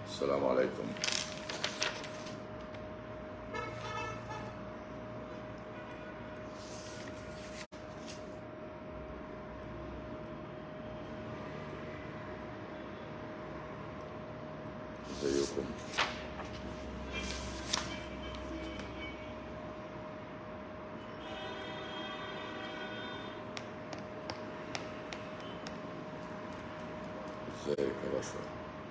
السلام عليكم ازيكم ازيك يا بشر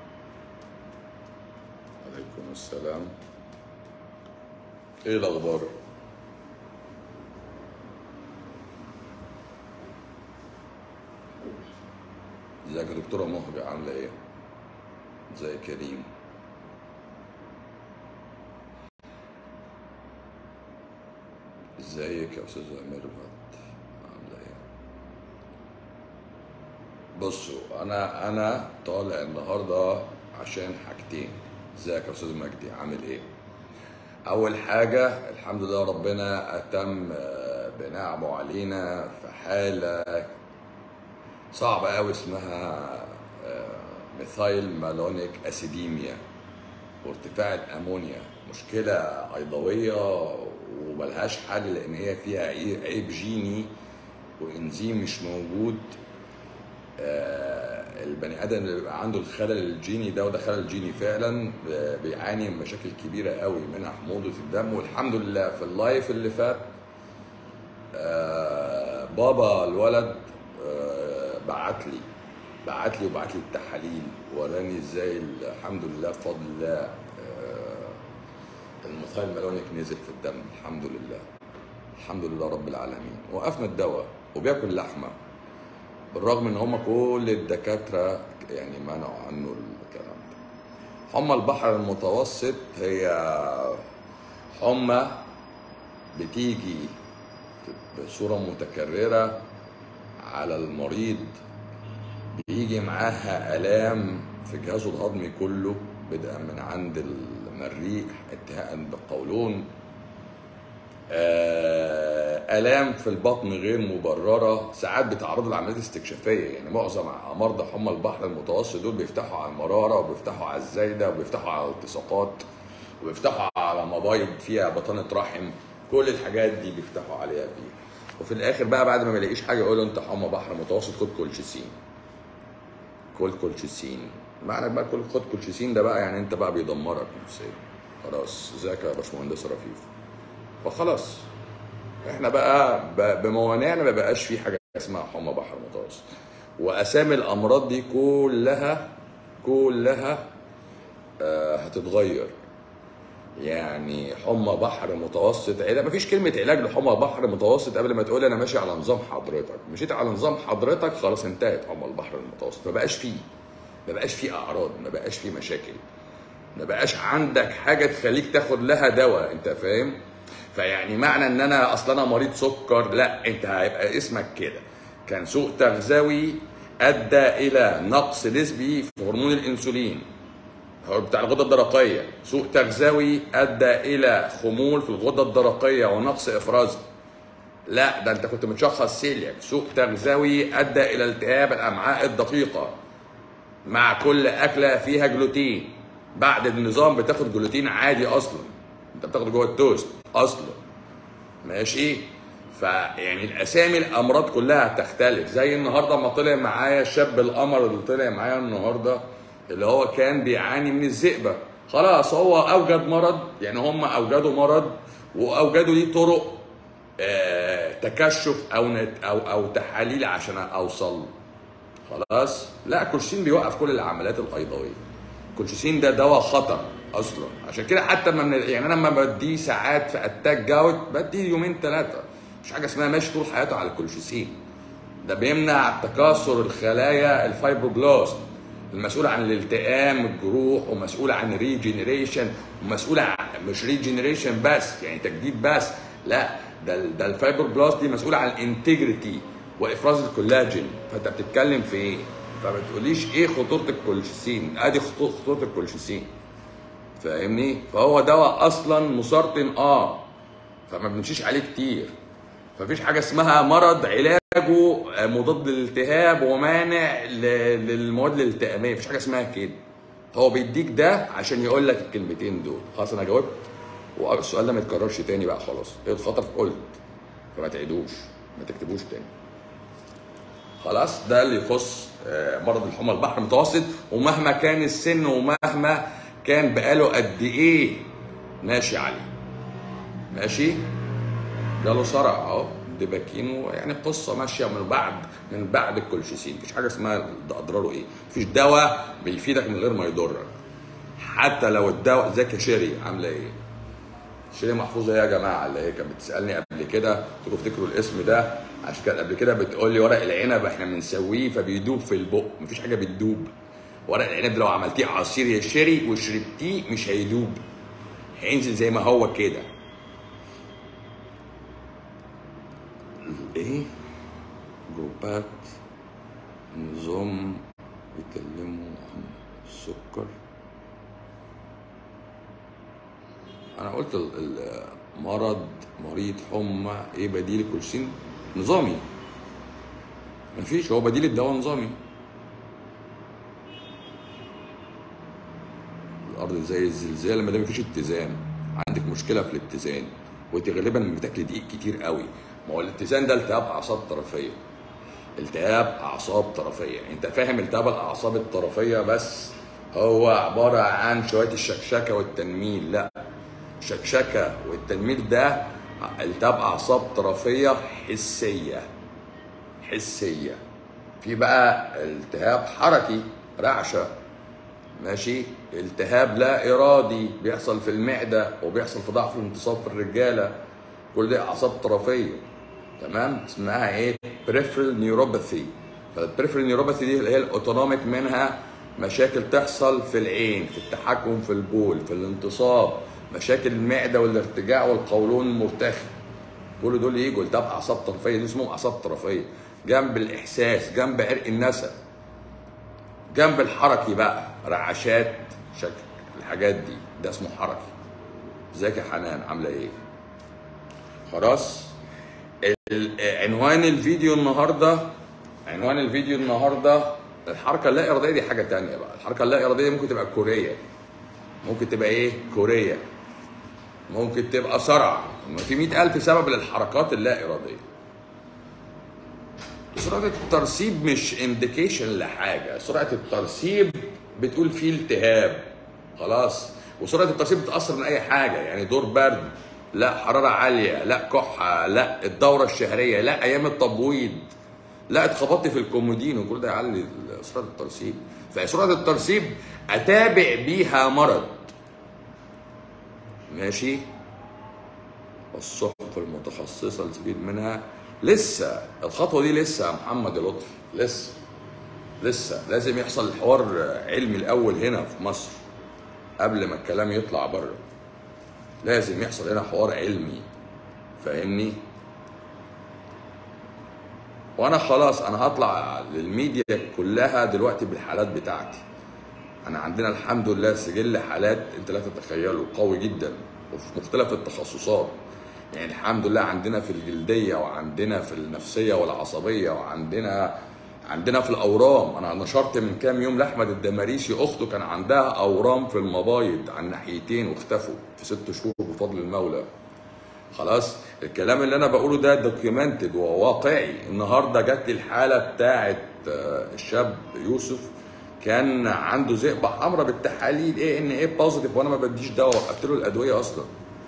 عليكم السلام ايه الاخبار ازيك يا دكتوره مهجة عامله ايه ازيك يا كريم ازيك يا استاذه ميرفت عامله ايه بصوا انا انا طالع النهارده عشان حاجتين ازيك يا استاذ مجدي عامل ايه اول حاجه الحمد لله ربنا اتم آه، بنعمه علينا في حاله صعبه قوي اسمها آه، ميثايل مالونيك اسيديميا وارتفاع الامونيا مشكله ايضاويه وملهاش حل لان هي فيها عي- عيب جيني وانزيم مش موجود آه، البني ادم اللي بيبقى عنده الخلل الجيني ده وده خلل جيني فعلا آه، بيعاني من مشاكل كبيره قوي منها حموضه الدم والحمد لله في اللايف اللي فات آه، بابا الولد آه، بعت لي بعت لي وبعت لي التحاليل وراني ازاي الحمد لله بفضل الله آه، الميثايل مالونيك نزل في الدم الحمد لله الحمد لله رب العالمين وقفنا الدواء وبياكل لحمه بالرغم ان هم كل الدكاتره يعني منعوا عنه الكلام ده حمى البحر المتوسط هي حمى بتيجي بصوره متكرره على المريض بيجي معاها الام في جهازه الهضمي كله بدءا من عند المريء انتهاء بالقولون آه، الام في البطن غير مبرره ساعات بيتعرضوا لعمليات استكشافيه يعني معظم مرضى حمى البحر المتوسط دول بيفتحوا على المراره وبيفتحوا على الزايده وبيفتحوا على التصاقات وبيفتحوا على مبايض فيها بطانه رحم كل الحاجات دي بيفتحوا عليها فيه وفي الاخر بقى بعد ما بيلاقيش حاجه يقولوا انت حمى بحر متوسط خد كولشيسين كل كولشيسين معنى بقى كل خد كولشيسين ده بقى يعني انت بقى بيدمرك نفسيا خلاص ازيك يا باشمهندس رفيف فخلاص احنا بقى ب- بموانعنا ما بقاش في حاجه اسمها حمى بحر متوسط واسامي الامراض دي كلها كلها آه، هتتغير يعني حمى بحر متوسط علاج مفيش كلمه علاج لحمى بحر متوسط قبل ما تقول انا ماشي على نظام حضرتك مشيت على نظام حضرتك خلاص انتهت حمى البحر المتوسط ما بقاش فيه ما بقاش فيه اعراض ما بقاش فيه مشاكل ما بقاش عندك حاجه تخليك تاخد لها دواء انت فاهم فيعني معنى ان انا اصلا انا مريض سكر لا انت هيبقى اسمك كده كان سوء تغذوي ادى الى نقص نسبي في هرمون الانسولين هو بتاع الغده الدرقيه سوء تغذوي ادى الى خمول في الغده الدرقيه ونقص افرازها لا ده انت كنت متشخص سيلياك سوء تغذوي ادى الى التهاب الامعاء الدقيقه مع كل اكله فيها جلوتين بعد النظام بتاخد جلوتين عادي اصلا انت بتاخده جوه التوست اصلا ماشي فيعني الاسامي الامراض كلها هتختلف زي النهارده ما طلع معايا الشاب القمر اللي طلع معايا النهارده اللي هو كان بيعاني من الذئبه خلاص هو اوجد مرض يعني هم اوجدوا مرض واوجدوا ليه طرق آه تكشف او نت او او تحاليل عشان اوصل له. خلاص لا كولشين بيوقف كل العمليات الايضاويه كولشين ده دواء خطر اصلا عشان كده حتى ما من يعني انا لما بديه ساعات في اتاك جاوت بديه يومين ثلاثه مش حاجه اسمها ماشي طول حياته على الكولشيسين ده بيمنع تكاثر الخلايا الفايبروبلاست المسؤول عن الالتئام الجروح ومسؤول عن ريجنريشن ومسؤول عن مش ريجنريشن بس يعني تجديد بس لا ده ال- ده الفايبروبلاست دي مسؤول عن الانتجريتي وافراز الكولاجين فانت بتتكلم في ايه؟ فما تقوليش ايه خطوره الكولشيسين ادي خطو- خطوره الكولشيسين فاهمني؟ فهو دواء اصلا مسرطن اه فما بنمشيش عليه كتير فمفيش حاجه اسمها مرض علاجه مضاد للالتهاب ومانع ل- للمواد الالتئاميه مفيش حاجه اسمها كده هو بيديك ده عشان يقول لك الكلمتين دول خلاص انا جاوبت والسؤال ده ما يتكررش تاني بقى خلاص ايه الخطر قلت فما تعيدوش ما تكتبوش تاني خلاص ده اللي يخص آه، مرض الحمى البحر المتوسط ومهما كان السن ومهما كان بقاله قد ايه ماشي عليه ماشي جاله صرع اهو دباكين يعني قصه ماشيه من بعد من بعد الكولشيسين مفيش حاجه اسمها ده اضراره ايه مفيش دواء بيفيدك من غير ما يضرك حتى لو الدواء زي كشري عامله ايه شيرين محفوظه يا جماعه اللي هي كانت بتسالني قبل كده تقولوا افتكروا الاسم ده عشان كانت قبل كده بتقول لي ورق العنب احنا بنسويه فبيدوب في البق مفيش حاجه بتدوب ورق العنب لو عملتيه عصير يا شيري وشربتيه مش هيدوب هينزل زي ما هو كده ايه جروبات نظام يتكلموا عن السكر انا قلت ال- المرض مريض حمى ايه بديل الكولشين نظامي مفيش هو بديل الدواء نظامي الارض زي الزلزال ما دام مفيش اتزان عندك مشكله في الاتزان وانت غالبا بتاكلي دقيق كتير قوي ما هو الاتزان ده التهاب اعصاب طرفيه التهاب اعصاب طرفيه انت فاهم التهاب الاعصاب الطرفيه بس هو عباره عن شويه الشكشكه والتنميل لا الشكشكه والتنميل ده التهاب اعصاب طرفيه حسيه حسيه في بقى التهاب حركي رعشه ماشي التهاب لا ارادي بيحصل في المعده وبيحصل في ضعف الانتصاب في الرجاله كل دي اعصاب طرفيه تمام اسمها ايه بريفرال نيوروباثي فالبريفرال نيوروباثي دي اللي هي الاوتونوميك منها مشاكل تحصل في العين في التحكم في البول في الانتصاب مشاكل المعده والارتجاع والقولون المرتخي كل دول يجوا التهاب اعصاب طرفيه دي اسمهم اعصاب طرفيه جنب الاحساس جنب عرق النسا جنب الحركي بقى رعشات شكل الحاجات دي ده اسمه حركي ازيك يا حنان عامله ايه خلاص ال- عنوان الفيديو النهارده عنوان الفيديو النهارده الحركه اللا اراديه دي حاجه تانية بقى الحركه اللا اراديه ممكن تبقى كوريه ممكن تبقى ايه كوريه ممكن تبقى صرع في مئة ألف سبب للحركات اللا إرادية سرعة الترسيب مش انديكيشن لحاجة سرعة الترسيب بتقول فيه التهاب خلاص وسرعة الترسيب بتأثر من أي حاجة يعني دور برد لا حرارة عالية لا كحة لا الدورة الشهرية لا أيام التبويض لا اتخبطت في الكومودين وكل ده يعلي سرعة الترسيب فسرعة الترسيب أتابع بيها مرض ماشي الصحف المتخصصة الزبيد منها لسه الخطوة دي لسه يا محمد يا لطفي لسه لسه لازم يحصل الحوار علمي الأول هنا في مصر قبل ما الكلام يطلع بره لازم يحصل هنا حوار علمي فاهمني وانا خلاص انا هطلع للميديا كلها دلوقتي بالحالات بتاعتي انا عندنا الحمد لله سجل حالات انت لا تتخيله قوي جدا وفي مختلف التخصصات يعني الحمد لله عندنا في الجلديه وعندنا في النفسيه والعصبيه وعندنا عندنا في الاورام انا نشرت من كام يوم لاحمد الدماريشي اخته كان عندها اورام في المبايض عن ناحيتين واختفوا في ست شهور بفضل المولى خلاص الكلام اللي انا بقوله ده دوكيومنتد وواقعي النهارده جات لي الحاله بتاعه آه، الشاب يوسف كان عنده ذئبه حمراء بالتحاليل ايه ان ايه بوزيتيف وانا ما بديش دواء وقفت له الادويه اصلا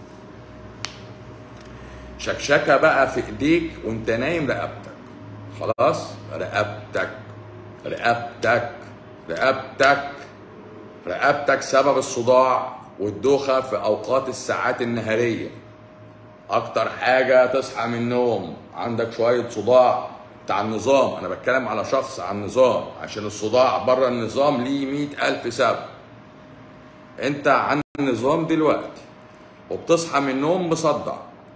شكشكه بقى في ايديك وانت نايم رقبتك خلاص رقبتك رقبتك رقبتك رقبتك سبب الصداع والدوخه في اوقات الساعات النهاريه اكتر حاجه تصحى من النوم عندك شويه صداع بتاع النظام انا بتكلم على شخص عن النظام عشان الصداع بره النظام ليه مئة ألف سبب انت عن النظام دلوقتي وبتصحى من النوم مصدع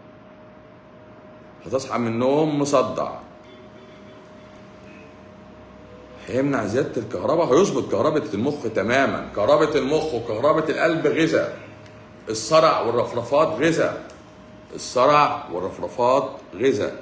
هتصحى من النوم مصدع هيمنع زيادة الكهرباء هيظبط كهرباء المخ تماما كهرباء المخ وكهرباء القلب غذاء الصرع والرفرفات غذاء الصرع والرفرفات غذاء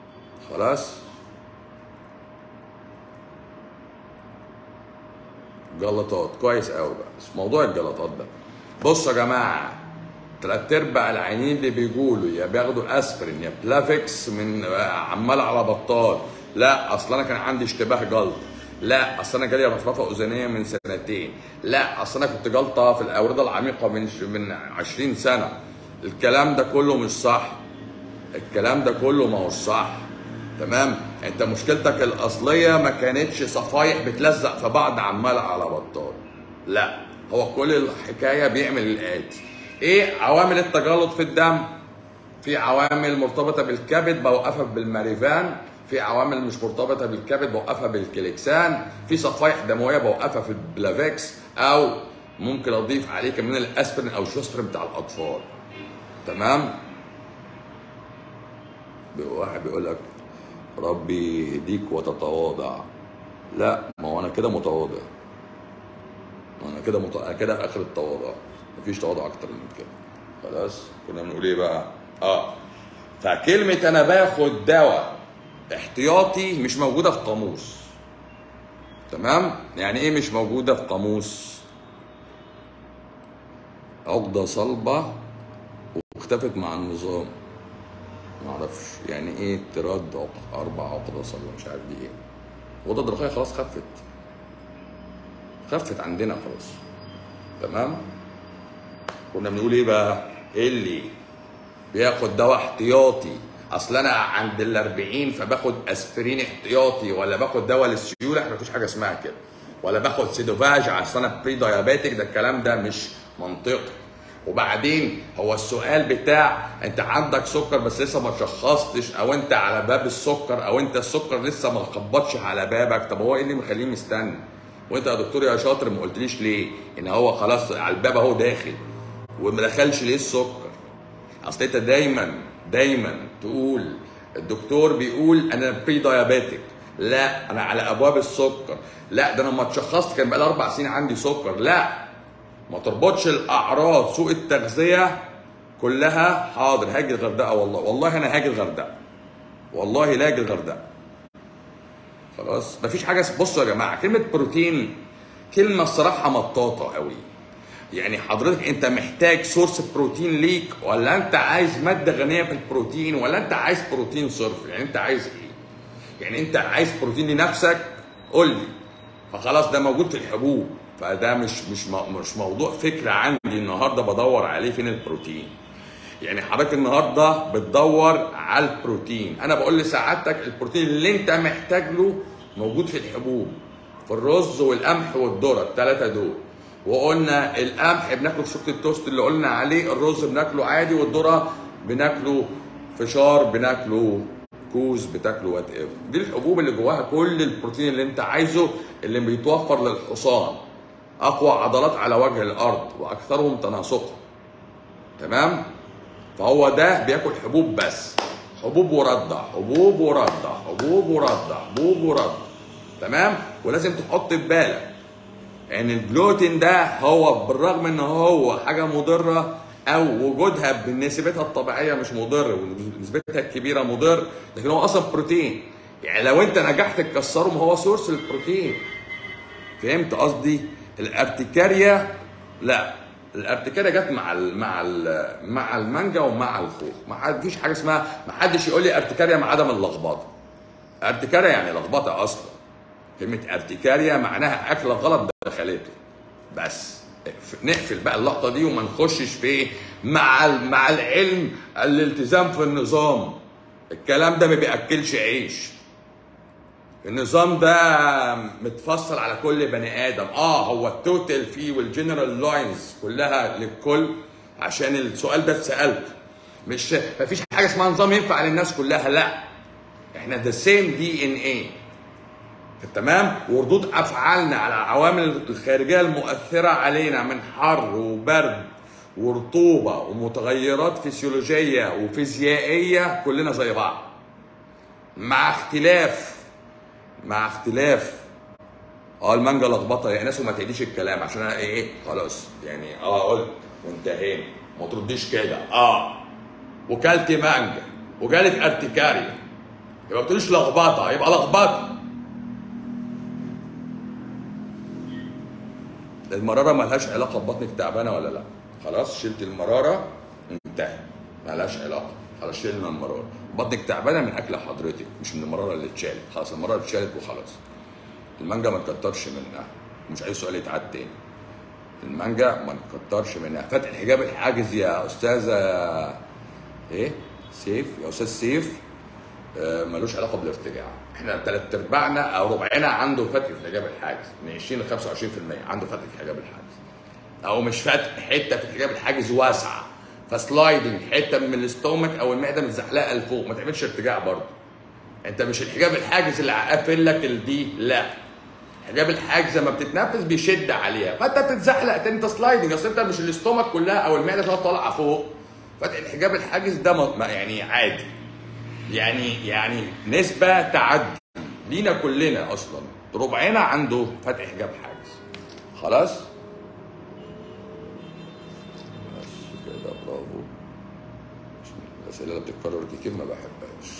خلاص جلطات كويس قوي بقى بس موضوع الجلطات ده بصوا يا جماعه تلات ارباع العيانين اللي بيقولوا يا بياخدوا اسبرين يا بلافكس من عمال على بطال لا اصل انا كان عندي اشتباه جلط لا اصل انا جالي رفرفه اذنيه من سنتين لا اصل انا كنت جلطه في الاورده العميقه من من 20 سنه الكلام ده كله مش صح الكلام ده كله ما هوش صح تمام انت مشكلتك الاصليه ما كانتش صفايح بتلزق في بعض عمال على بطال لا هو كل الحكايه بيعمل الاتي ايه عوامل التجلط في الدم في عوامل مرتبطه بالكبد بوقفها بالماريفان في عوامل مش مرتبطه بالكبد بوقفها بالكليكسان في صفائح دمويه بوقفها في البلافيكس او ممكن اضيف عليه كمان الاسبرين او الشوسترين بتاع الاطفال تمام واحد بيقول لك ربي يهديك وتتواضع لا ما هو انا كده متواضع ما انا كده مت... انا كده في اخر التواضع مفيش تواضع اكتر من كده خلاص كنا بنقول ايه بقى اه فكلمه انا باخد دواء احتياطي مش موجوده في قاموس تمام يعني ايه مش موجوده في قاموس عقده صلبه واختفت مع النظام معرفش يعني ايه تراد عق- اربع عقده صلبه مش عارف دي ايه الغده الدرقيه خلاص خفت خفت عندنا خلاص تمام كنا بنقول ايه بقى إيه اللي بياخد دواء احتياطي اصل انا عند ال 40 فباخد اسبرين احتياطي ولا باخد دواء للسيوله احنا مفيش حاجه اسمها كده ولا باخد سيدوفاج عشان انا بري دايابيتك ده الكلام ده مش منطقي وبعدين هو السؤال بتاع انت عندك سكر بس لسه ما تشخصتش او انت على باب السكر او انت السكر لسه ما خبطش على بابك طب هو ايه اللي مخليه مستني وانت يا دكتور يا شاطر ما قلتليش ليه ان هو خلاص على الباب اهو داخل وما دخلش ليه السكر اصل انت دايما دايما تقول الدكتور بيقول انا بري دايابيتك لا انا على ابواب السكر لا ده انا لما اتشخصت كان بقالي اربع سنين عندي سكر لا ما تربطش الاعراض سوء التغذيه كلها حاضر هاجي الغردقه والله والله انا هاجي الغردقه والله لا هاجي الغردقه خلاص مفيش حاجه اس- بصوا يا جماعه كلمه بروتين كلمه الصراحه مطاطه قوي يعني حضرتك انت محتاج سورس بروتين ليك ولا انت عايز ماده غنيه في البروتين ولا انت عايز بروتين صرف يعني انت عايز ايه يعني انت عايز بروتين لنفسك قول لي فخلاص ده موجود في الحبوب فده مش مش مو- مش موضوع فكره عندي النهارده بدور عليه فين البروتين يعني حضرتك النهارده بتدور على البروتين انا بقول لسعادتك البروتين اللي انت محتاج له موجود في الحبوب في الرز والقمح والذره الثلاثه دول وقلنا القمح بناكله في شوكه التوست اللي قلنا عليه الرز بناكله عادي والذره بناكله فشار بناكله كوز بتاكله وات ايفر دي الحبوب اللي جواها كل البروتين اللي انت عايزه اللي بيتوفر للحصان اقوى عضلات على وجه الارض واكثرهم تناسقا تمام فهو ده بياكل حبوب بس حبوب وردع حبوب وردع حبوب وردع حبوب وردع تمام ولازم تحط في بالك ان الجلوتين ده هو بالرغم ان هو حاجه مضره او وجودها بنسبتها الطبيعيه مش مضر ونسبتها الكبيره مضر لكن هو اصلا بروتين يعني لو انت نجحت تكسره ما هو سورس البروتين فهمت قصدي الارتكاريا لا الارتكاريا جت مع ال مع ال مع المانجا ومع الخوخ ما حد- فيش حاجه اسمها ما حدش يقول لي ارتكاريا مع عدم اللخبطه ارتكاريا يعني لخبطه اصلا كلمه ارتكاريا معناها اكله غلط دخلته بس نقفل بقى اللقطه دي وما نخشش في ايه مع ال- مع العلم الالتزام في النظام الكلام ده ما بياكلش عيش النظام ده متفصل على كل بني ادم اه هو التوتال فيه والجنرال لاينز كلها للكل عشان السؤال ده اتسالت مش مفيش حاجه اسمها نظام ينفع للناس كلها لا احنا ذا سيم دي ان ايه تمام وردود افعالنا على العوامل الخارجيه المؤثره علينا من حر وبرد ورطوبه ومتغيرات فسيولوجيه وفيزيائيه كلنا زي بعض مع اختلاف مع اختلاف اه المانجا لخبطه يا ناس وما تعيديش الكلام عشان انا ايه خلاص يعني اه قلت وانتهينا ما ترديش كده اه وكلت مانجا وجالك ارتكاريا يبقى ما بتقوليش لخبطه يبقى لخبطه المراره ملهاش علاقه ببطنك تعبانه ولا لا خلاص شلت المراره انتهى ملهاش علاقه خلاص شلنا المراره بطنك تعبانه من اكل حضرتك مش من المراره اللي اتشالت خلاص المراره اتشالت وخلاص المانجا ما تكترش منها مش اي سؤال يتعاد تاني المانجا ما نكترش منها فتح الحجاب الحاجز يا استاذه ايه سيف يا استاذ سيف آه، ملوش علاقه بالارتجاع احنا ثلاث ارباعنا او ربعنا عنده فتح في الحجاب الحاجز من 20 ل 25% عنده فتح في الحجاب الحاجز او مش فتح حته في الحجاب الحاجز واسعه فسلايدنج حته من الاستومك او المعده متزحلقه لفوق ما تعملش ارتجاع برضه انت مش الحجاب الحاجز اللي قافل لك الدي لا حجاب الحاجز لما بتتنفس بيشد عليها فانت بتتزحلق انت سلايدنج اصل انت مش الاستومك كلها او المعده كلها طالعه فوق فتح الحجاب الحاجز ده م- م- يعني عادي يعني يعني نسبه تعدي لينا كلنا اصلا ربعنا عنده فتح حجاب حاجز خلاص بس كده برافو الاسئله اللي بتتكرر كتير ما بحبهاش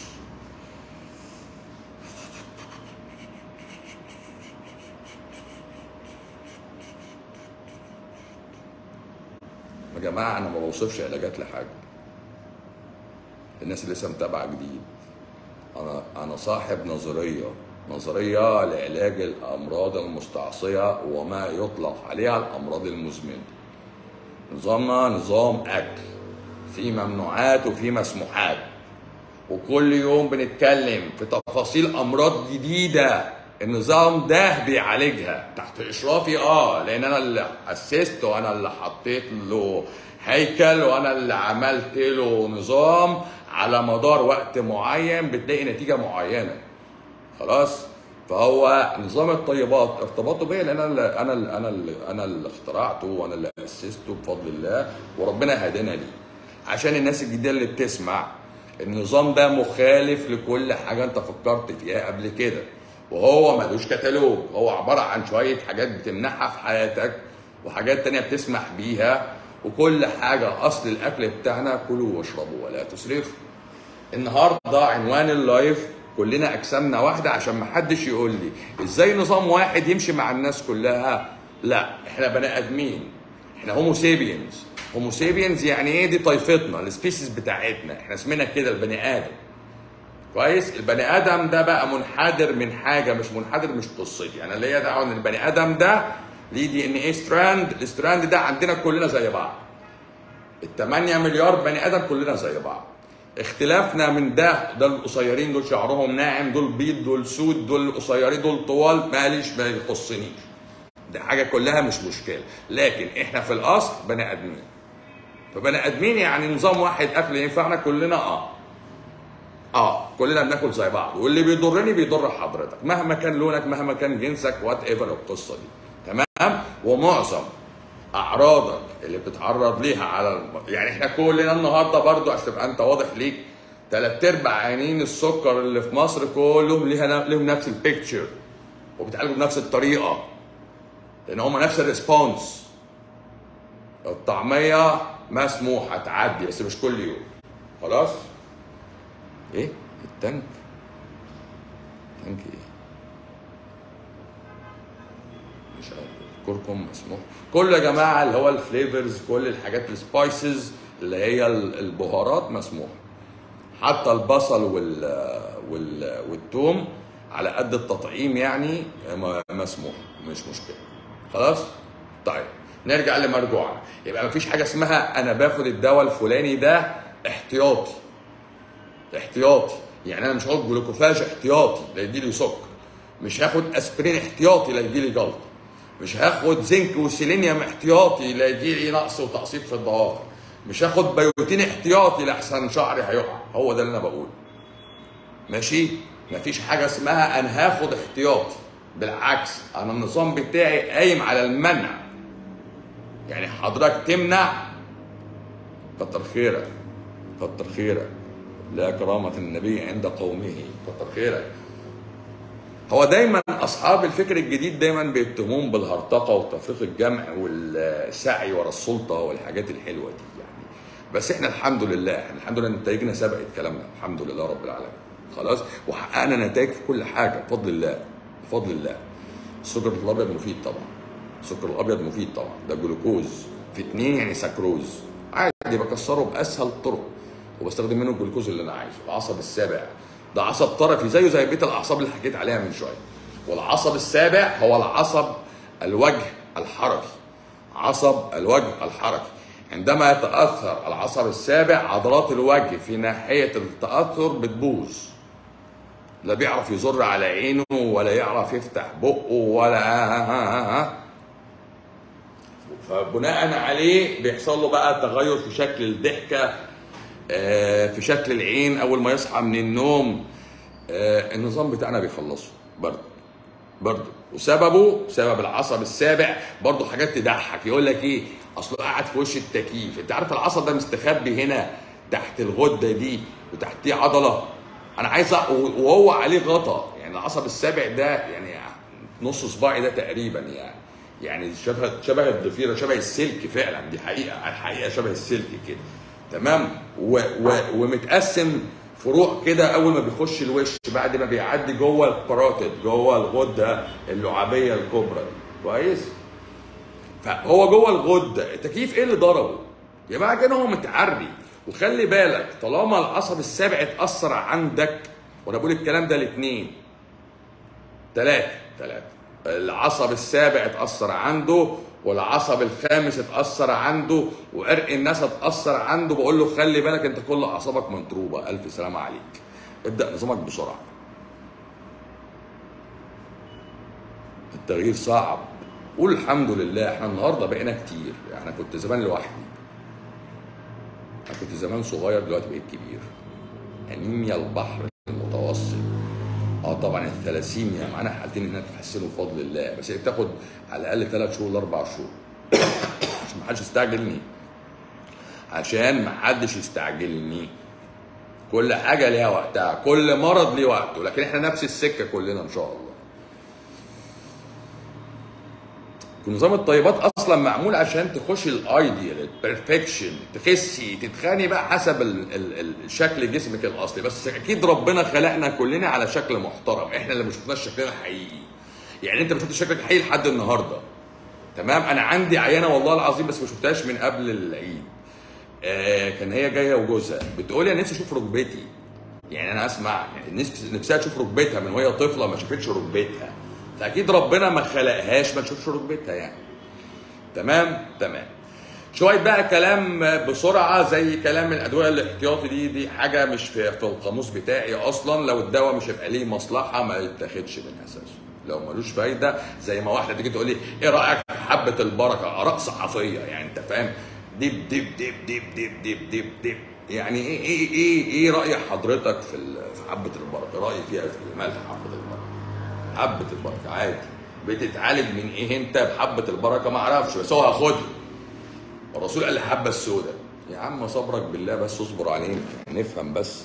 يا جماعه انا ما بوصفش علاجات لحاجه الناس اللي لسه متابعه جديد انا انا صاحب نظريه نظريه لعلاج الامراض المستعصيه وما يطلق عليها الامراض المزمنه نظامنا نظام اكل في ممنوعات وفي مسموحات وكل يوم بنتكلم في تفاصيل امراض جديده النظام ده بيعالجها تحت اشرافي اه لان انا اللي اسست وانا اللي حطيت له هيكل وانا اللي عملت له نظام على مدار وقت معين بتلاقي نتيجه معينه خلاص فهو نظام الطيبات ارتباطه بيا لان انا اللي انا اللي انا اللي انا اللي اخترعته وانا اللي اسسته بفضل الله وربنا هدانا ليه عشان الناس الجديده اللي بتسمع النظام ده مخالف لكل حاجه انت فكرت فيها قبل كده وهو ملوش كتالوج هو عباره عن شويه حاجات بتمنحها في حياتك وحاجات تانية بتسمح بيها وكل حاجه اصل الاكل بتاعنا كلوا واشربوا ولا تسرفوا النهارده عنوان اللايف كلنا اجسامنا واحده عشان ما حدش يقول لي ازاي نظام واحد يمشي مع الناس كلها لا احنا بني ادمين احنا هومو سيبينز هومو سيبينز يعني ايه دي طائفتنا السبيسيز بتاعتنا احنا اسمنا كده البني ادم كويس البني ادم ده بقى منحدر من حاجه مش منحدر مش قصتي انا ليا دعوه ان البني ادم ده ليه دي ان ايه ستراند الستراند ده عندنا كلنا زي بعض ال 8 مليار بني ادم كلنا زي بعض اختلافنا من ده ده القصيرين دول شعرهم ناعم دول بيض دول سود دول قصيرين دول طوال ماليش ما يخصنيش دي حاجه كلها مش مشكله لكن احنا في الاصل بني ادمين فبني ادمين يعني نظام واحد اكل ينفعنا كلنا اه اه كلنا بناكل زي بعض واللي بيضرني بيضر حضرتك مهما كان لونك مهما كان جنسك وات ايفر القصه دي تمام ومعظم اعراضك اللي بتتعرض ليها على الم... يعني احنا كلنا النهارده برضو عشان تبقى انت واضح ليك ثلاث ارباع عيانين السكر اللي في مصر كلهم ليها لهم نفس البيكتشر وبيتعالجوا بنفس الطريقه لان هم نفس الريسبونس الطعميه مسموحه تعدي بس مش كل يوم خلاص ايه التانك تانك ايه مش عارف كركم مسموح كل يا جماعه اللي هو الفليفرز كل الحاجات السبايسز اللي هي ال- البهارات مسموح حتى البصل وال وال والثوم على قد التطعيم يعني م- مسموح مش مشكله خلاص طيب نرجع لمرجوعنا يبقى مفيش حاجه اسمها انا باخد الدواء الفلاني ده احتياطي احتياطي يعني انا مش هاخد جلوكوفاج احتياطي لا يجي لي سكر مش هاخد اسبرين احتياطي لا يجي لي جلطه مش هاخد زنك وسيلينيوم احتياطي لا يجي لي نقص وتقسيط في الضوافر مش هاخد بيوتين احتياطي لاحسن شعري هيقع هو ده اللي انا بقوله ماشي مفيش حاجه اسمها انا هاخد احتياطي بالعكس انا النظام بتاعي قايم على المنع يعني حضرتك تمنع كتر خيرك كتر خيرك لا كرامة النبي عند قومه كتر خيرك هو دايما اصحاب الفكر الجديد دايما بيتهمون بالهرطقه وتفريق الجمع والسعي ورا السلطه والحاجات الحلوه دي يعني بس احنا الحمد لله احنا الحمد لله نتائجنا سبقت كلامنا الحمد لله رب العالمين خلاص وحققنا نتائج في كل حاجه بفضل الله بفضل الله السكر الابيض مفيد طبعا السكر الابيض مفيد طبعا ده جلوكوز في اتنين يعني سكروز عادي بكسره باسهل الطرق وبستخدم منه الجلوكوز اللي انا عايزه العصب السابع ده عصب طرفي زيه زي بيت الاعصاب اللي حكيت عليها من شويه والعصب السابع هو العصب الوجه الحركي عصب الوجه الحركي عندما يتاثر العصب السابع عضلات الوجه في ناحيه التاثر بتبوظ لا بيعرف يزر على عينه ولا يعرف يفتح بقه ولا فبناء عليه بيحصل له بقى تغير في شكل الضحكه آه، في شكل العين اول ما يصحى من النوم آه، النظام بتاعنا بيخلصه برضه برضه وسببه سبب العصب السابع برضه حاجات تضحك يقول لك ايه اصله قاعد في وش التكييف انت عارف العصب ده مستخبي هنا تحت الغده دي وتحتيه عضله انا عايز أ- وهو عليه غطا يعني العصب السابع ده يعني نص صباعي ده تقريبا يعني يعني شبه شبه الضفيره شبه السلك فعلا دي حقيقه الحقيقه شبه السلك كده تمام و و ومتقسم فروع كده اول ما بيخش الوش بعد ما بيعدي جوه الباراتيد جوه الغده اللعابيه الكبرى دي كويس فهو جوه الغده التكييف ايه اللي ضربه؟ يا جماعه كان هو متعري وخلي بالك طالما العصب السابع اتاثر عندك وانا بقول الكلام ده الاثنين ثلاثه ثلاثه العصب السابع اتاثر عنده والعصب الخامس اتاثر عنده وعرق الناس اتاثر عنده بقول له خلي بالك انت كل اعصابك مضروبه الف سلامه عليك ابدا نظامك بسرعه التغيير صعب قول الحمد لله احنا النهارده بقينا كتير احنا كنت زمان لوحدي انا كنت زمان صغير دلوقتي بقيت كبير انيميا البحر المتوسط اه طبعا الثلاسيميا معانا حالتين انها تتحسنوا بفضل الله بس هي بتاخد على الاقل ثلاث شهور لاربع شهور عشان ما حدش يستعجلني عشان ما حدش يستعجلني كل حاجه ليها وقتها كل مرض ليه وقته لكن احنا نفس السكه كلنا ان شاء الله نظام الطيبات اصلا معمول عشان تخش الايديال البرفكشن تخسي تتخاني بقى حسب ال ال ال شكل جسمك الاصلي بس اكيد ربنا خلقنا كلنا على شكل محترم احنا اللي ما شفناش شكلنا الحقيقي يعني انت ما شفتش شكلك الحقيقي لحد النهارده تمام انا عندي عيانه والله العظيم بس ما شفتهاش من قبل العيد آه كان هي جايه وجوزها بتقول لي انا نفسي اشوف ركبتي يعني انا اسمع يعني الناس نفسها تشوف ركبتها من وهي طفله ما شافتش ركبتها فاكيد ربنا ما خلقهاش ما تشوفش ركبتها يعني تمام تمام شويه بقى كلام بسرعه زي كلام الادويه الاحتياطي دي دي حاجه مش في, في القاموس بتاعي اصلا لو الدواء مش هيبقى ليه مصلحه ما يتاخدش من اساسه لو ملوش فايده زي ما واحده تيجي تقول لي ايه رايك في حبه البركه اراء صحفيه يعني انت فاهم دب دب دب دب دب دب دب دب يعني ايه ايه ايه ايه راي حضرتك في ال- في حبه البركه رايي فيها في مالها حبه البركه حبه البركه عادي بتتعالج من ايه انت بحبه البركه ما اعرفش بس هو هاخدها الرسول قال الحبه السوداء يا عم صبرك بالله بس اصبر علينا نفهم بس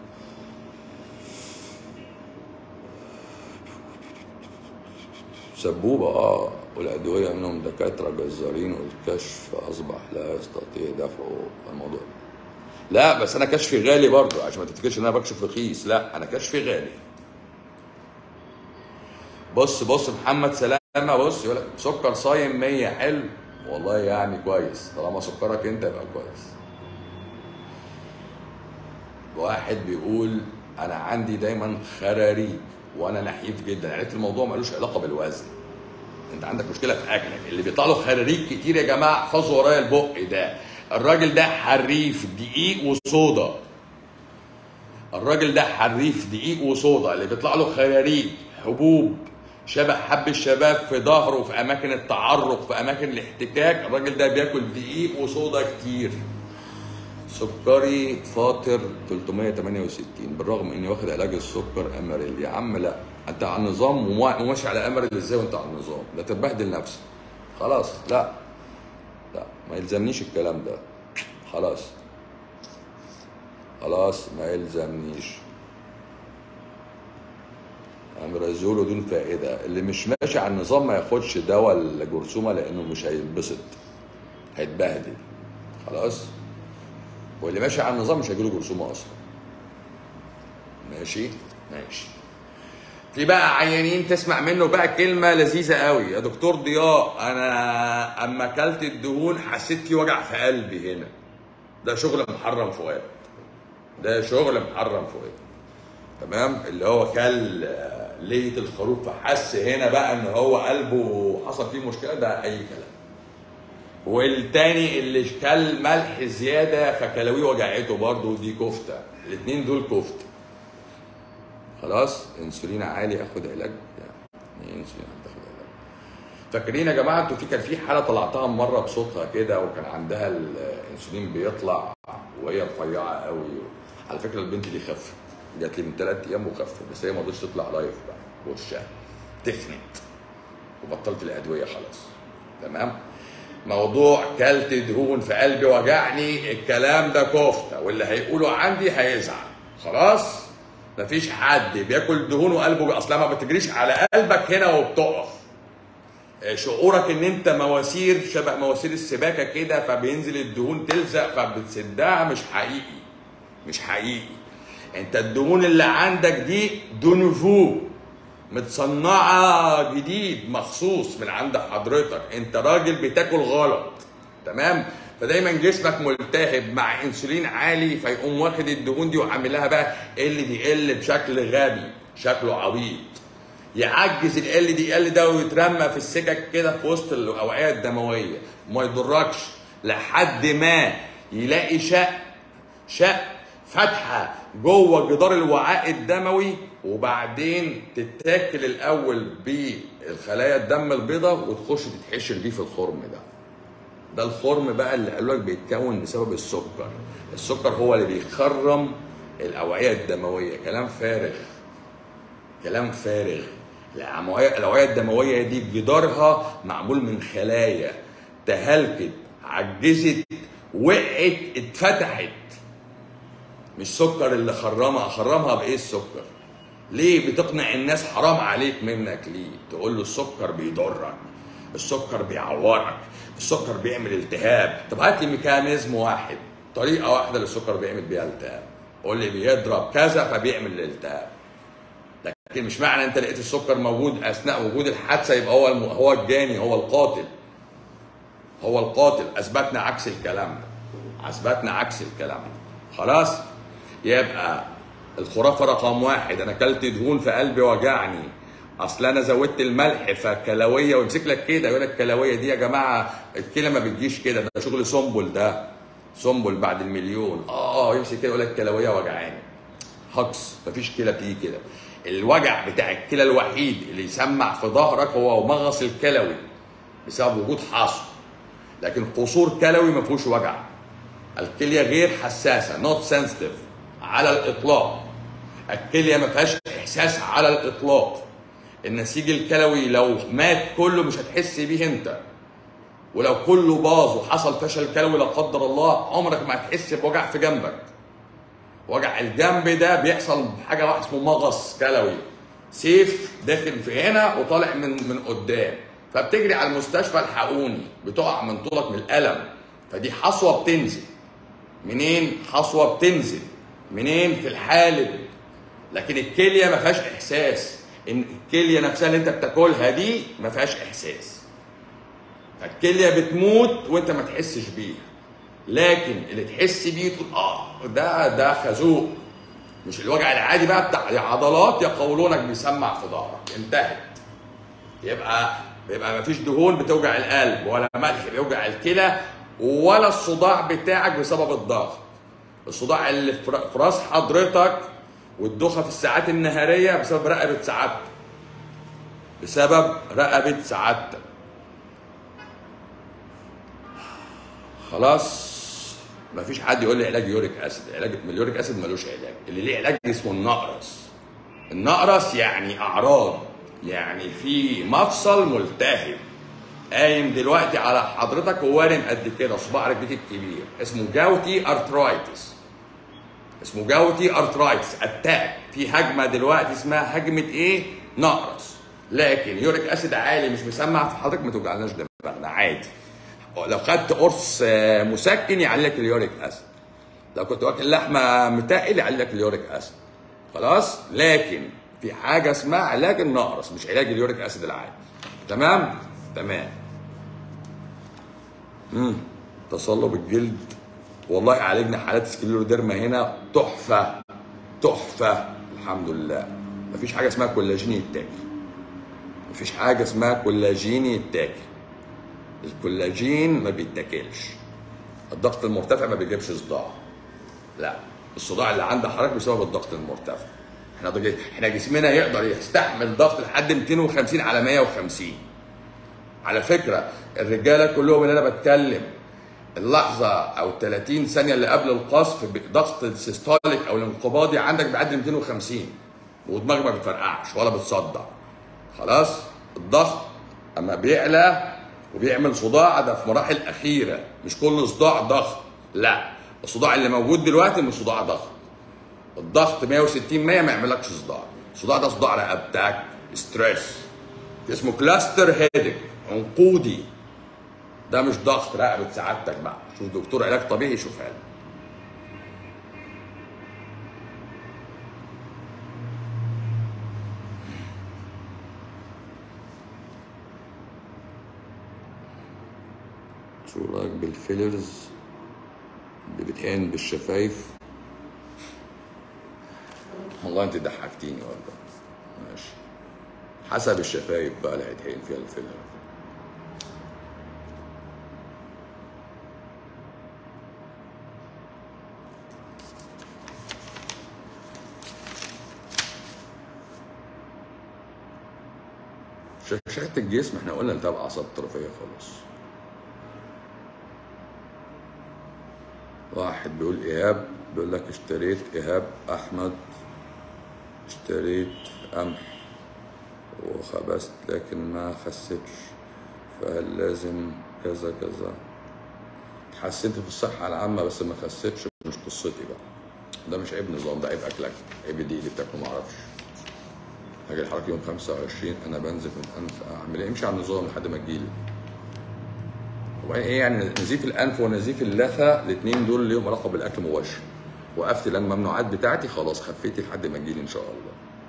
سبوبة اه والأدوية منهم دكاترة جزارين والكشف أصبح لا يستطيع دفعه الموضوع لا بس أنا كشفي غالي برضه عشان ما تفتكرش إن أنا بكشف رخيص لا أنا كشفي غالي بص بص محمد سلامة بص يقول لك سكر صايم 100 حلو والله يعني كويس طالما سكرك أنت يبقى كويس واحد بيقول انا عندي دايما خراريج وانا نحيف جدا عرفت الموضوع ملوش علاقه بالوزن انت عندك مشكله في اكلك اللي بيطلع له خراريج كتير يا جماعه احفظوا ورايا البق ده الراجل ده حريف دقيق وصودا الراجل ده حريف دقيق وصودا اللي بيطلع له خراريج حبوب شبه حب الشباب في ظهره في اماكن التعرق في اماكن الاحتكاك الراجل ده بياكل دقيق وصودا كتير سكري فاطر 368 بالرغم اني واخد علاج السكر اماريل يا عم لا انت على النظام وما- وماشي على اماريل ازاي وانت على النظام لا تبهدل نفسك خلاص لا لا ما يلزمنيش الكلام ده خلاص خلاص ما يلزمنيش امرازول بدون فائده اللي مش ماشي على النظام ما ياخدش دواء الجرثومه لانه مش هيتبسط هيتبهدل خلاص واللي ماشي على النظام مش هيجيله جرثومه اصلا ماشي ماشي في بقى عيانين تسمع منه بقى كلمه لذيذه قوي يا دكتور ضياء انا اما اكلت الدهون حسيت في وجع في قلبي هنا ده شغل محرم فؤاد ده شغل محرم فؤاد تمام اللي هو كل آه، لية الخروف فحس هنا بقى ان هو قلبه حصل فيه مشكله ده اي كلام والتاني اللي كل ملح زياده فكلاويه وجعته برضه دي كفته الاثنين دول كفته خلاص انسولين عالي اخد علاج يعني ايه انسولين عالي تاخد علاج فاكرين يا جماعه انتوا في كان في حاله طلعتها مره بصوتها كده وكان عندها الانسولين بيطلع وهي رفيعه قوي على فكره البنت دي خفت جات لي من ثلاث ايام وخفت بس هي ما رضتش تطلع لايف بقى وشها تخنت وبطلت الادويه خلاص تمام موضوع كلت دهون في قلبي وجعني الكلام ده كفته واللي هيقوله عندي هيزعل خلاص مفيش حد بياكل دهون وقلبه اصلا ما بتجريش على قلبك هنا وبتقف شعورك ان انت مواسير شبه مواسير السباكه كده فبينزل الدهون تلزق فبتسدها مش حقيقي مش حقيقي انت الدهون اللي عندك دي دونفو متصنعه جديد مخصوص من عند حضرتك انت راجل بتاكل غلط تمام فدايما جسمك ملتهب مع انسولين عالي فيقوم واخد الدهون دي وعاملها بقى ال دي ال بشكل غبي شكله عبيط يعجز ال دي ال ده ويترمى في السكك كده في وسط الاوعيه الدمويه ما يضركش لحد ما يلاقي شق شق فتحه جوه جدار الوعاء الدموي وبعدين تتاكل الاول بالخلايا الدم البيضاء وتخش تتحشر بيه في الخرم ده ده الخرم بقى اللي قالوا لك بيتكون بسبب السكر السكر هو اللي بيخرم الاوعيه الدمويه كلام فارغ كلام فارغ الأموية- الاوعيه الدمويه دي جدارها معمول من خلايا تهلكت عجزت وقعت اتفتحت مش سكر اللي خرمها خرمها بايه السكر ليه بتقنع الناس حرام عليك منك ليه تقول له السكر بيضرك السكر بيعورك السكر بيعمل التهاب طب هات لي ميكانيزم واحد طريقه واحده اللي السكر بيعمل بيها التهاب قول لي بيضرب كذا فبيعمل الالتهاب لكن مش معنى انت لقيت السكر موجود اثناء وجود الحادثه يبقى هو الم... هو الجاني هو القاتل هو القاتل اثبتنا عكس الكلام ده اثبتنا عكس الكلام ده خلاص يبقى الخرافه رقم واحد انا اكلت دهون في قلبي وجعني اصل انا زودت الملح فكلويه ويمسك لك كده يقول لك كلويه دي يا جماعه الكلى ما بتجيش كده ده شغل سنبل ده سنبل بعد المليون اه اه يمسك كده يقول لك كلويه وجعاني هكس مفيش كلى بتيجي كده الوجع بتاع الكلى الوحيد اللي يسمع في ظهرك هو مغص الكلوي بسبب وجود حصو لكن قصور كلوي ما فيهوش وجع الكليه غير حساسه نوت سنسيتيف على الاطلاق الكليه ما فيهاش احساس على الاطلاق النسيج الكلوي لو مات كله مش هتحس بيه انت ولو كله باظ وحصل فشل كلوي لا قدر الله عمرك ما هتحس بوجع في جنبك وجع الجنب ده بيحصل حاجه واحده اسمه مغص كلوي سيف داخل في هنا وطالع من من قدام فبتجري على المستشفى الحقوني بتقع من طولك من الالم فدي حصوه بتنزل منين حصوه بتنزل منين في الحالب لكن الكليه ما فيهاش احساس ان الكليه نفسها اللي انت بتاكلها دي ما فيهاش احساس فالكليه بتموت وانت ما تحسش بيها لكن اللي تحس بيه تقول اه ده ده خازوق مش الوجع العادي بقى بتاع يا عضلات يا قولونك بيسمع في ظهرك انتهت يبقى يبقى مفيش دهون بتوجع القلب ولا ملح بيوجع الكلى ولا الصداع بتاعك بسبب الضغط الصداع اللي في في راس حضرتك والدوخه في الساعات النهاريه بسبب رقبه سعادتك بسبب رقبه سعادتك خلاص مفيش حد يقول لي علاج يوريك اسيد علاج اليوريك اسيد ملوش علاج اللي ليه علاج اسمه النقرس النقرس يعني اعراض يعني في مفصل ملتهب قايم دلوقتي على حضرتك ووارم قد كده صباع رجليك الكبير اسمه جاوتي ارترايتس اسمه جاوتي ارترايتس اتاك في هجمه دلوقتي اسمها هجمه ايه نقرس لكن يوريك اسيد عالي مش مسمع في حضرتك ما توجعناش دماغنا عادي لو خدت قرص آه، مسكن يعلي لك اليوريك اسيد لو كنت واكل لحمه متقل يعلي لك اليوريك اسيد خلاص لكن في حاجه اسمها علاج النقرس مش علاج اليوريك اسيد العادي تمام تمام امم تصلب الجلد والله عالجنا حالات سكليروديرما هنا تحفه تحفه الحمد لله مفيش حاجه اسمها كولاجين يتاكل مفيش حاجه اسمها كولاجين يتاكل الكولاجين ما بيتاكلش الضغط المرتفع ما بيجيبش صداع لا الصداع اللي عند حضرتك بسبب الضغط المرتفع احنا ضج- احنا جسمنا يقدر يستحمل ضغط لحد 250 على 150 على فكره الرجاله كلهم اللي انا بتكلم اللحظه او 30 ثانيه اللي قبل القصف ضغط السيستوليك او الانقباضي عندك بيعدي 250 ودماغك ما بتفرقعش ولا بتصدع خلاص الضغط اما بيعلى وبيعمل صداع ده في مراحل اخيره مش كل صداع ضغط لا الصداع اللي موجود دلوقتي مش صداع ضغط الضغط 160 100 ما يعملكش صداع الصداع ده صداع رقبتك ستريس اسمه كلاستر هيدك عنقودي ده مش ضغط رقبه سعادتك بقى شوف دكتور علاج طبيعي يشوفها لك شو رايك بالفيلرز اللي بتهان بالشفايف والله انت ضحكتيني والله ماشي حسب الشفايف بقى اللي هيتهين فيها الفيلر شاشات الجسم احنا قلنا التهاب اعصاب طرفيه خلاص واحد بيقول ايهاب بيقول لك اشتريت ايهاب احمد اشتريت قمح وخبزت لكن ما خسيتش فهل لازم كذا كذا حسيت في الصحة العامة بس ما خسيتش مش قصتي بقى ده مش عيب نظام ده عيب اكلك عيب دي اللي بتاكله ما اعرفش هاجي الحركة يوم 25 انا بنزف من انف اعمل ايه امشي على النظام لحد ما تجيلي وبعدين ايه يعني نزيف الانف ونزيف اللثه الاثنين دول ليهم علاقه بالاكل مباشر وقفت الممنوعات بتاعتي خلاص خفيتي لحد ما تجيلي ان شاء الله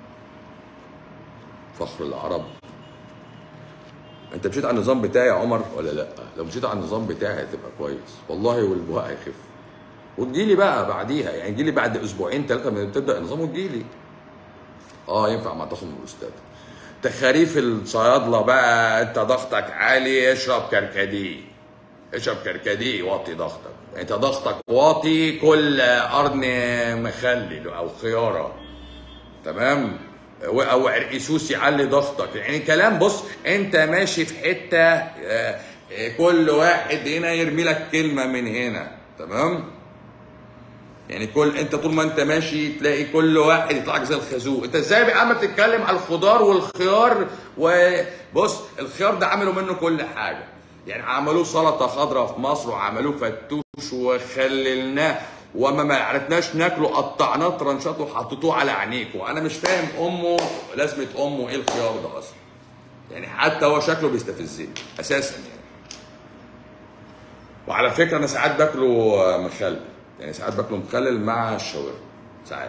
فخر العرب انت مشيت على النظام بتاعي يا عمر ولا لا لو مشيت على النظام بتاعي هتبقى كويس والله والبهاء هيخف وتجيلي بقى بعديها يعني تجيلي بعد اسبوعين ثلاثه من تبدا النظام وتجيلي اه ينفع مع تاخد الاستاذ تخاريف الصيادله بقى انت ضغطك عالي اشرب كركديه اشرب كركديه واطي ضغطك انت ضغطك واطي كل قرن مخلل او خياره تمام او أو عرقسوس يعلي ضغطك يعني كلام بص انت ماشي في حته آه، آه، كل واحد هنا يرمي لك كلمه من هنا تمام يعني كل انت طول ما انت ماشي تلاقي كل واحد يطلع لك زي الخازوق انت ازاي بقى عم بتتكلم على الخضار والخيار وبص الخيار ده عملوا منه كل حاجه يعني عملوه سلطه خضراء في مصر وعملوه فتوش وخللناه وما ما عرفناش ناكله قطعناه ترنشات وحطيتوه على عينيكم انا مش فاهم امه لازمه امه ايه الخيار ده اصلا يعني حتى هو شكله بيستفزني اساسا يعني وعلى فكره انا ساعات باكله مخلل يعني ساعات باكله مخلل مع الشاورما ساعات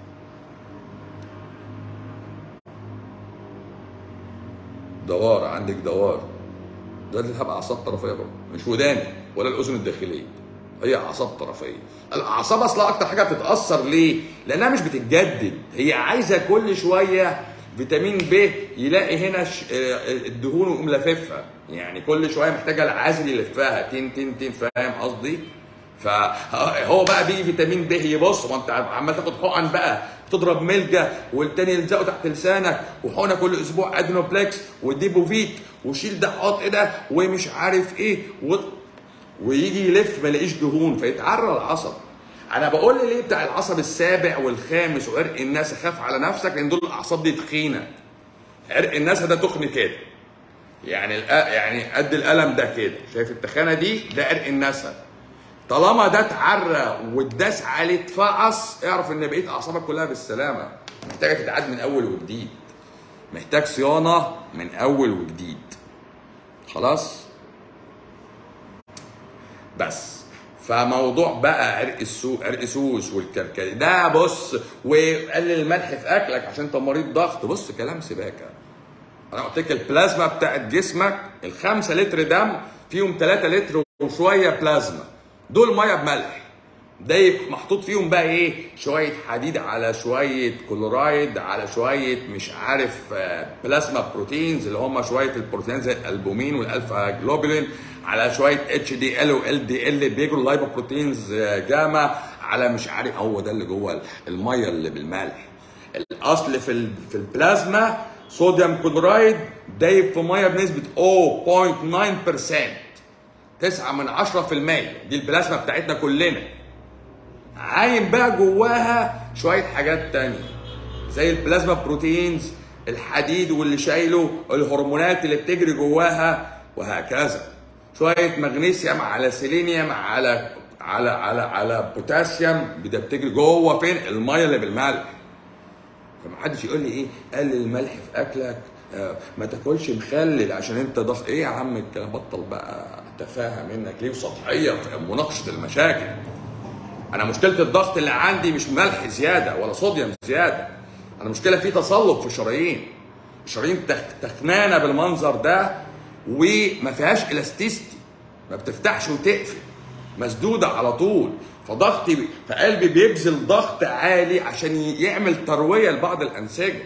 دوار عندك دوار ده التهاب اعصاب طرفيه برضه مش وداني ولا الاذن الداخليه هي اعصاب طرفيه الاعصاب اصلا اكتر حاجه بتتاثر ليه لانها مش بتتجدد هي عايزه كل شويه فيتامين ب يلاقي هنا ش... آه، الدهون ويقوم لاففها يعني كل شويه محتاجه العازل يلفها تين تين تين فاهم قصدي فهو بقى بيجي فيتامين ب يبص ما انت عمال تاخد حقن بقى تضرب ملجا والتاني يلزقه تحت لسانك وحقنه كل اسبوع ادنوبلكس وديبوفيت وشيل ده حط ايه ده ومش عارف ايه و... ويجي يلف ما يلاقيش دهون فيتعرى العصب انا بقول ليه بتاع العصب السابع والخامس وعرق الناس خاف على نفسك لان دول الاعصاب دي تخينه عرق الناس ده تخن كده يعني الأ- يعني قد القلم ده كده شايف التخانه دي ده عرق النسا طالما ده اتعرى واتداس عليه اتفعص اعرف ان بقيه اعصابك كلها بالسلامه محتاجه تتعاد من اول وجديد محتاج صيانه من اول وجديد خلاص بس فموضوع بقى عرق السوق عرق سوس والكركديه ده بص وقلل الملح في اكلك عشان انت مريض ضغط بص كلام سباكه انا قلت لك البلازما بتاعت جسمك الخمسة لتر دم فيهم 3 لتر وشويه بلازما دول ميه بملح ده يبقى محطوط فيهم بقى ايه شويه حديد على شويه كلورايد على شويه مش عارف آه، بلازما بروتينز اللي هم شويه البروتينات زي الالبومين والالفا جلوبولين على شويه اتش دي ال وال دي ال بيجروا اللايبو بروتينز آه، جاما على مش عارف هو ده اللي جوه الميه اللي بالملح الاصل في ال- في البلازما صوديوم كلورايد دايب في ميه بنسبه 0.9% 9 من 10% دي البلازما بتاعتنا كلنا عايم بقى جواها شويه حاجات تانية زي البلازما بروتينز الحديد واللي شايله الهرمونات اللي بتجري جواها وهكذا شويه مغنيسيوم على سيلينيوم على على على على بوتاسيوم ده بتجري جوه فين الميه اللي بالملح فمحدش يقول لي ايه قلل الملح في اكلك آه، ما تاكلش مخلل عشان انت ضغط ايه يا عم الكلام بطل بقى تفاهه منك ليه وسطحيه في مناقشه المشاكل انا مشكله الضغط اللي عندي مش ملح زياده ولا صوديوم زياده انا مشكله في تصلب في الشرايين الشرايين تخ- تخنانه بالمنظر ده وما فيهاش الاستيستي ما بتفتحش وتقفل مسدوده على طول فضغطي فقلبي بيبذل ضغط عالي عشان يعمل ترويه لبعض الانسجه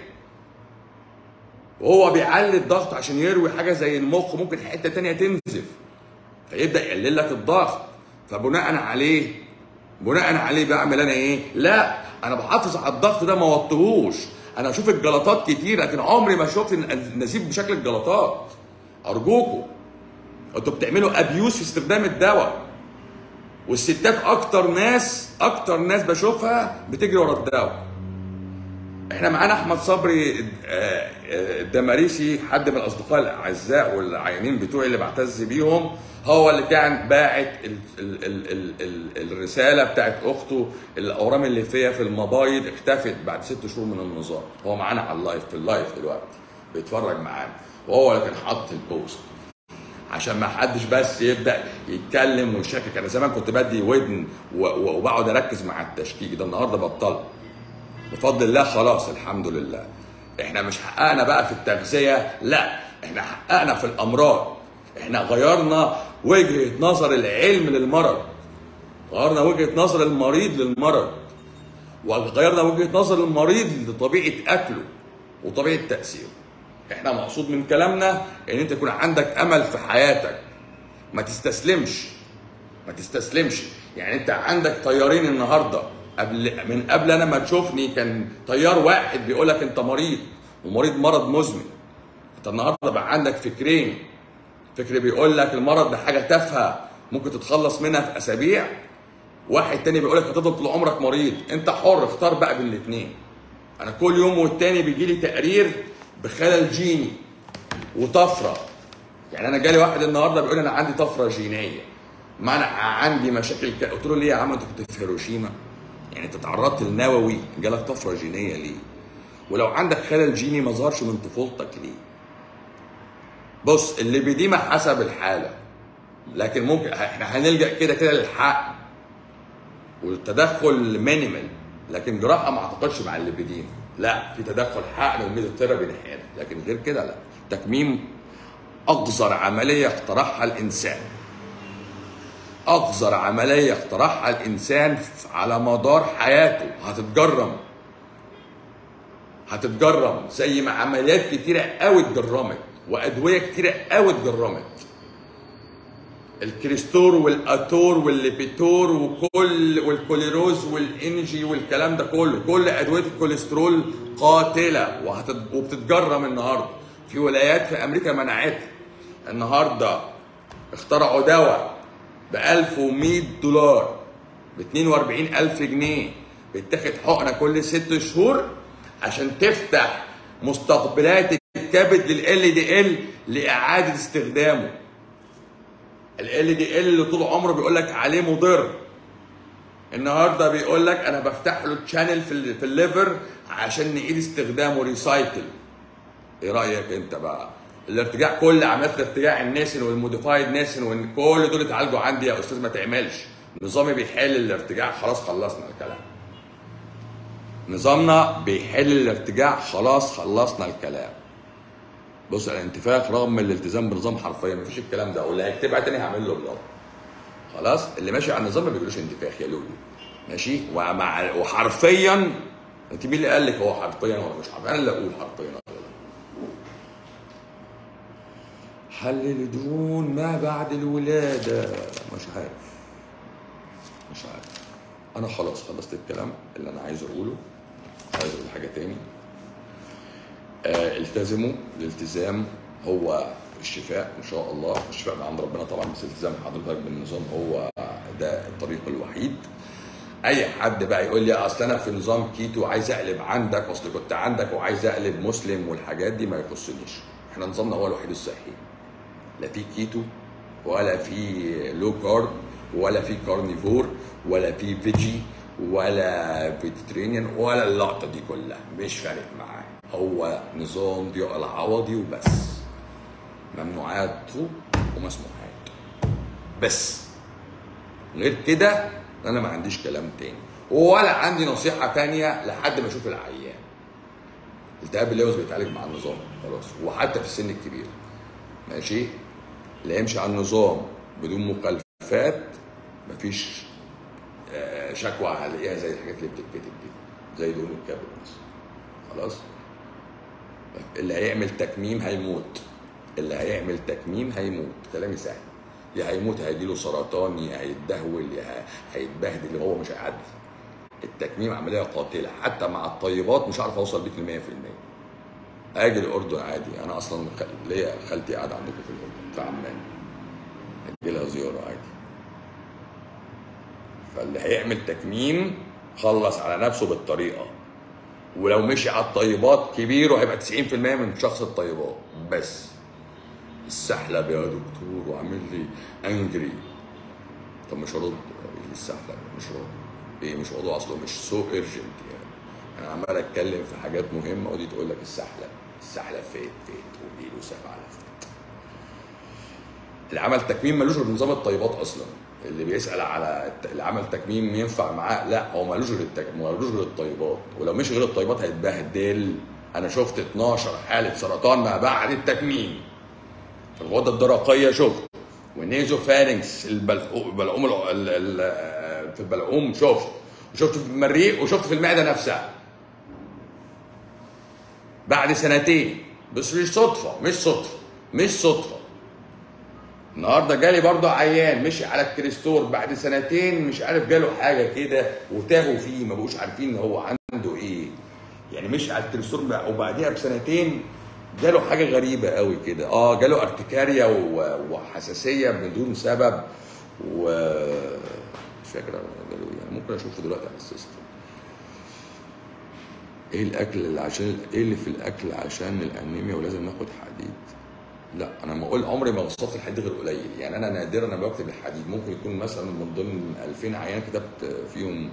وهو بيعلي الضغط عشان يروي حاجه زي المخ ممكن حته تانية تنزف فيبدا يقلل لك الضغط فبناء عليه بناء عليه بعمل انا ايه؟ لا انا بحافظ على الضغط ده ما وطيهوش انا اشوف الجلطات كتير لكن عمري ما شفت النزيف بشكل الجلطات ارجوكم انتوا بتعملوا ابيوس في استخدام الدواء والستات اكتر ناس اكتر ناس بشوفها بتجري ورا الدواء احنا معانا احمد صبري آه، آه، الدماريسي حد من الاصدقاء الاعزاء والعيانين بتوعي اللي بعتز بيهم هو اللي كان باعت ال ال ال ال ال الرساله بتاعت اخته الاورام الليفيه في المبايض اختفت بعد ست شهور من النظام هو معانا على اللايف في اللايف دلوقتي بيتفرج معانا وهو اللي كان حاطط البوست عشان ما حدش بس يبدا يتكلم ويشكك انا زمان كنت بدي ودن و- و- وبقعد اركز مع التشكيك ده النهارده بطلت بفضل الله خلاص الحمد لله احنا مش حققنا بقى في التغذيه لا احنا حققنا في الامراض احنا غيرنا وجهه نظر العلم للمرض غيرنا وجهه نظر المريض للمرض وغيرنا وجهه نظر المريض لطبيعه اكله وطبيعه تاثيره احنا مقصود من كلامنا ان انت يكون عندك امل في حياتك ما تستسلمش ما تستسلمش يعني انت عندك طيارين النهارده قبل من قبل انا ما تشوفني كان طيار واحد بيقول لك انت مريض ومريض مرض مزمن انت النهارده بقى عندك فكرين فكر بيقول لك المرض ده حاجه تافهه ممكن تتخلص منها في اسابيع واحد تاني بيقول لك هتفضل طول عمرك مريض انت حر اختار بقى بين الاثنين انا كل يوم والتاني بيجي لي تقرير بخلل جيني وطفره يعني انا جالي واحد النهارده بيقول انا عندي طفره جينيه ما انا عندي مشاكل ك... قلت له ليه يا عم انت كنت في هيروشيما يعني انت تعرضت للنووي جالك طفره جينيه ليه ولو عندك خلل جيني ما ظهرش من طفولتك ليه بص اللي بديمة حسب الحاله لكن ممكن احنا هنلجا كده كده للحق والتدخل مينيمال لكن جراحه ما اعتقدش مع الليبيدين لا في تدخل حقن وميزوثيرابي ناحيتها لكن غير كده لا تكميم اقذر عمليه اخترعها الانسان اقذر عمليه اخترعها الانسان على مدار حياته هتتجرم هتتجرم زي ما عمليات كتيره قوي اتجرمت وادويه كتيره قوي اتجرمت الكريستور والاتور والليبيتور وكل والكوليروز والانجي والكلام ده كله كل ادويه الكوليسترول قاتله وهتت... وبتتجرم النهارده في ولايات في امريكا منعتها النهارده اخترعوا دواء ب 1100 دولار ب 42000 جنيه بيتاخد حقنه كل ست شهور عشان تفتح مستقبلات الكبد لل دي ال لاعاده استخدامه ال دي ال اللي طول عمره بيقول لك عليه مضر النهارده بيقول لك انا بفتح له تشانل في ال- في الليفر عشان نعيد استخدامه ريسايكل ايه رايك انت بقى الارتجاع كل عمليات الارتجاع الناسن والموديفايد ناسن وان كل دول اتعالجوا عندي يا استاذ ما تعملش نظامي بيحل الارتجاع خلاص خلصنا الكلام نظامنا بيحل الارتجاع خلاص خلصنا الكلام بص الانتفاخ رغم الالتزام بنظام حرفيا مفيش الكلام ده واللي هيكتبها تاني هعمل له بلاد خلاص اللي ماشي على النظام ما بيقولوش انتفاخ يا لولو ماشي ومع وحرفيا انت مين اللي قال لك هو حرفيا ولا مش حرفيا انا اللي اقول حرفيا ولا لا حلل دهون ما بعد الولاده مش عارف مش عارف انا خلاص خلصت الكلام اللي انا عايز اقوله مش عايز اقول حاجه تاني آه التزموا الالتزام هو الشفاء ان شاء الله الشفاء من عند ربنا طبعا بس التزام حضرتك بالنظام هو ده الطريق الوحيد اي حد بقى يقول لي اصل انا في نظام كيتو عايز اقلب عندك اصل كنت عندك وعايز اقلب مسلم والحاجات دي ما يخصنيش احنا نظامنا هو الوحيد الصحي لا في كيتو ولا في لو كارب ولا في كارنيفور ولا في فيجي ولا فيجيترينيان ولا اللقطه دي كلها مش فارق معاه هو نظام ضياء العوضي وبس ممنوعاته ومسموحاته بس غير كده انا ما عنديش كلام تاني ولا عندي نصيحه تانية لحد ما اشوف العيان التهاب اللوز بيتعالج مع النظام خلاص وحتى في السن الكبير ماشي اللي يمشي على النظام بدون مخالفات مفيش آه، شكوى هلاقيها زي الحاجات اللي بتتكتب دي زي دهون الكبد مثلا خلاص اللي هيعمل تكميم هيموت اللي هيعمل تكميم هيموت كلامي سهل يا هيموت هيجيله سرطان يا هيتدهول يا ه- هيتبهدل هو مش هيعدي التكميم عمليه قاتله حتى مع الطيبات مش عارف اوصل بيك ل 100% اجي الاردن عادي انا اصلا خ- ليا خالتي قاعده عندكم في الاردن في عمان اجي لها زياره عادي فاللي هيعمل تكميم خلص على نفسه بالطريقه ولو مشي على الطيبات كبيره هيبقى 90% من شخص الطيبات بس السحلب يا دكتور وعامل لي انجري طب مش هرد ايه السحلب مش هرد ايه مش موضوع اصله مش سو ايرجنت يعني انا عمال اتكلم في حاجات مهمه ودي تقول لك السحلب السحلب فين فين تقول له سبعه فين اللي عمل تكميم ملوش غير نظام الطيبات اصلا اللي بيسال على الت- اللي عمل تكميم ينفع معاه لا هو ملوش غير التك... ملوش غير الطيبات ولو مش غير الطيبات هيتبهدل انا شفت 12 حاله سرطان ما بعد التكميم في الغده الدرقيه شفت والنيزو فارنكس البلعوم البلعوم ال- ال- ال- في البلعوم شفت وشفت في المريء وشفت في المعده نفسها بعد سنتين بس مش صدفه مش صدفه مش صدفه النهارده جالي برضه عيان مشي على الكريستور بعد سنتين مش عارف جاله حاجه كده وتاهوا فيه ما بقوش عارفين ان هو عنده ايه يعني مشي على الكريستور بقى- وبعديها بسنتين جاله حاجه غريبه قوي كده اه جاله ارتكاريا و- وحساسيه بدون سبب و مش فاكر جاله ايه يعني ممكن اشوفه دلوقتي على السيستم ايه الاكل اللي عشان ايه اللي في الاكل عشان الانيميا ولازم ناخد حديد لا انا ما اقول عمري ما وصلت الحديد غير قليل يعني انا نادرا انا بكتب الحديد ممكن يكون مثلا من ضمن 2000 عيان كتبت فيهم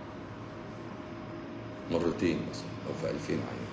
مرتين مثلا او في 2000 عيان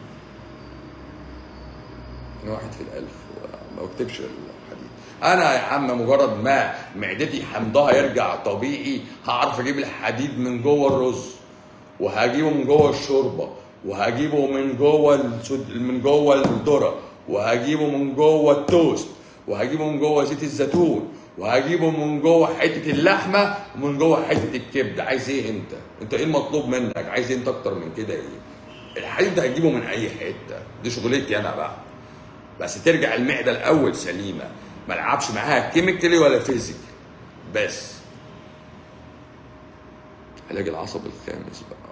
انا واحد في الالف ما بكتبش الحديد انا يا عم مجرد ما معدتي حمضها يرجع طبيعي هعرف اجيب الحديد من جوه الرز وهجيبه من جوه الشوربه وهجيبه من جوه السد... من جوه الذره وهجيبه من جوه التوست وهجيبه من جوه زيت الزيتون وهجيبه من جوه حته اللحمه ومن جوه حته الكبده عايز ايه انت انت ايه المطلوب منك عايز إيه انت اكتر من كده ايه الحديد ده هتجيبه من اي حته دي شغلتي انا بقى بس ترجع المعده الاول سليمه ما العبش معاها كيميكالي ولا فيزيكال بس علاج العصب الخامس بقى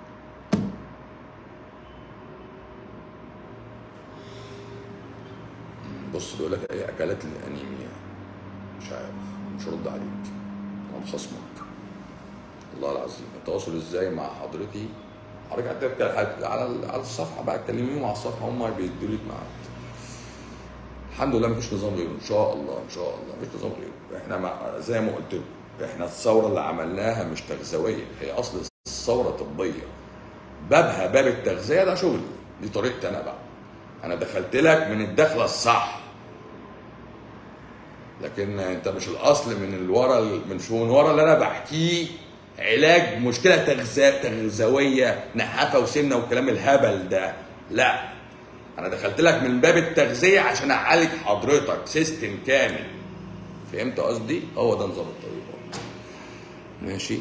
بص بيقول لك ايه اكلات الانيميا مش عارف مش هرد عليك انا مخصمك والله العظيم التواصل ازاي مع حضرتي حضرتك هتبقى على على الصفحه بقى تكلميهم على الصفحه هم بيدوا لك معاك الحمد لله مفيش نظام غيره ان شاء الله ان شاء الله مفيش نظام غيره احنا مع زي ما قلت لكم احنا الثوره اللي عملناها مش تغذويه هي اصل الثوره طبيه بابها باب التغذيه ده شغلي دي طريقتي انا بقى انا دخلت لك من الدخله الصح لكن انت مش الاصل من الورا من شو من ورا اللي انا بحكيه علاج مشكله تغذاء تغذويه نحافه وسمنه والكلام الهبل ده لا انا دخلت لك من باب التغذيه عشان اعالج حضرتك سيستم كامل فهمت قصدي هو ده نظام الطبيب ماشي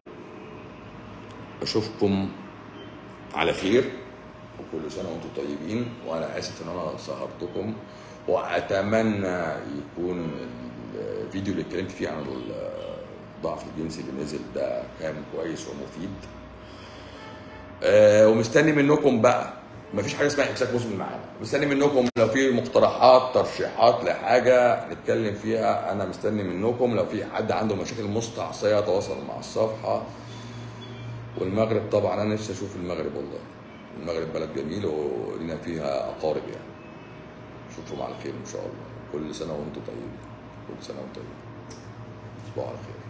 اشوفكم على خير وكل سنه وانتم طيبين وانا اسف ان انا سهرتكم واتمنى يكون الفيديو اللي اتكلمت فيه عن الضعف الجنسي اللي نزل ده كان كويس ومفيد آه، ومستني منكم بقى مفيش حاجه اسمها امساك مزمن معانا مستني منكم لو في مقترحات ترشيحات لحاجه نتكلم فيها انا مستني منكم لو في حد عنده مشاكل مستعصيه تواصل مع الصفحه والمغرب طبعا انا نفسي اشوف المغرب والله المغرب بلد جميل ولنا فيها اقارب يعني اشوفكم على خير ان شاء الله كل سنه وانتم طيبين كل سنه وانتم طيبين تصبحوا على خير